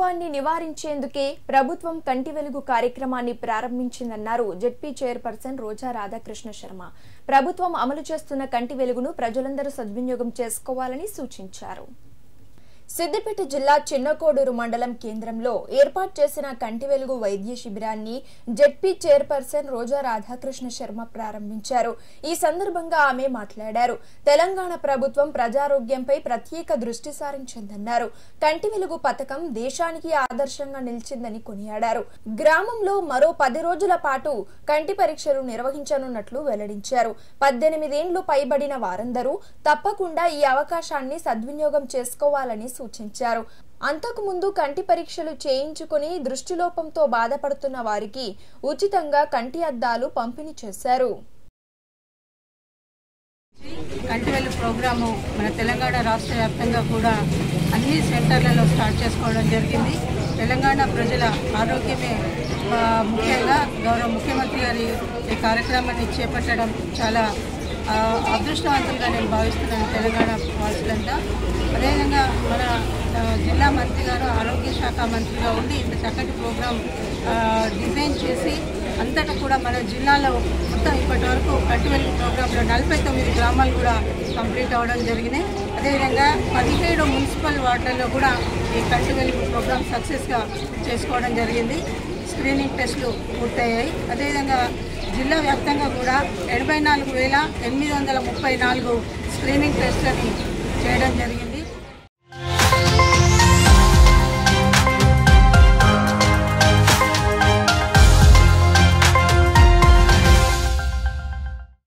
అంధత్వాన్ని నివారించేందుకే ప్రభుత్వం కంటి వెలుగు కార్యక్రమాన్ని ప్రారంభించిందన్నారు జెడ్పీ చైర్పర్సన్ రోజా రాధాకృష్ణ శర్మ ప్రభుత్వం అమలు చేస్తున్న కంటి వెలుగును ప్రజలందరూ సద్వినియోగం చేసుకోవాలని సూచించారు సిద్దిపేట జిల్లా చిన్నకోడూరు మండలం కేంద్రంలో ఏర్పాటు చేసిన కంటి వెలుగు వైద్య శిబిరాన్ని జెడ్పీ చైర్పర్సన్ రోజా రాధాకృష్ణ శర్మ ప్రారంభించారు ఈ సందర్భంగా ఆమె మాట్లాడారు తెలంగాణ ప్రభుత్వం ప్రజారోగ్యంపై ప్రత్యేక దృష్టి సారించిందన్నారు కంటి వెలుగు పథకం దేశానికి ఆదర్శంగా నిలిచిందని కొనియాడారు గ్రామంలో మరో పది రోజుల పాటు కంటి పరీక్షలు నిర్వహించనున్నట్లు వెల్లడించారు పద్దెనిమిదేండ్లు పైబడిన వారందరూ తప్పకుండా ఈ అవకాశాన్ని సద్వినియోగం చేసుకోవాలని సూచించారు అంతకుముందు కంటి పరీక్షలు చేయించుకుని దృష్టిలోపంతో బాధపడుతున్న వారికి ఉచితంగా కంటి అద్దాలు పంపిణీ చేశారు కంటివెల్లి ప్రోగ్రాము మన తెలంగాణ రాష్ట్ర వ్యాప్తంగా కూడా అన్ని సెంటర్లలో స్టార్ట్ చేసుకోవడం జరిగింది తెలంగాణ ప్రజల ఆరోగ్యమే ఆ, ముఖ్యంగా గౌరవ ముఖ్యమంత్రి గారి ఈ కార్యక్రమాన్ని చేపట్టడం చాలా ఆ, అదృష్టవంతులుగా నేను భావిస్తున్నాను తెలంగాణ వాసులంతా అదేవిధంగా మన ఆ, జిల్లా మంత్రి గారు ఆరోగ్య శాఖ మంత్రిగా ఉండి ఇంత చక్కటి ప్రోగ్రాం ఆ, డిజైన్ చేసి అంతటా కూడా మన జిల్లాలో మొత్తం ఇప్పటి వరకు కంటి వెలుగు ప్రోగ్రాంలో నలభై తొమ్మిది గ్రామాలు కూడా కంప్లీట్ అవ్వడం జరిగినాయి అదేవిధంగా పదిహేడు మున్సిపల్ వార్డులలో కూడా ఈ కంటి వెలుగు ప్రోగ్రాం సక్సెస్గా చేసుకోవడం జరిగింది స్క్రీనింగ్ టెస్టులు పూర్తయ్యాయి అదేవిధంగా జిల్లా వ్యాప్తంగా కూడా ఎనభై నాలుగు వేల ఎనిమిది వందల ముప్పై నాలుగు స్క్రీనింగ్ టెస్టులని చేయడం జరిగింది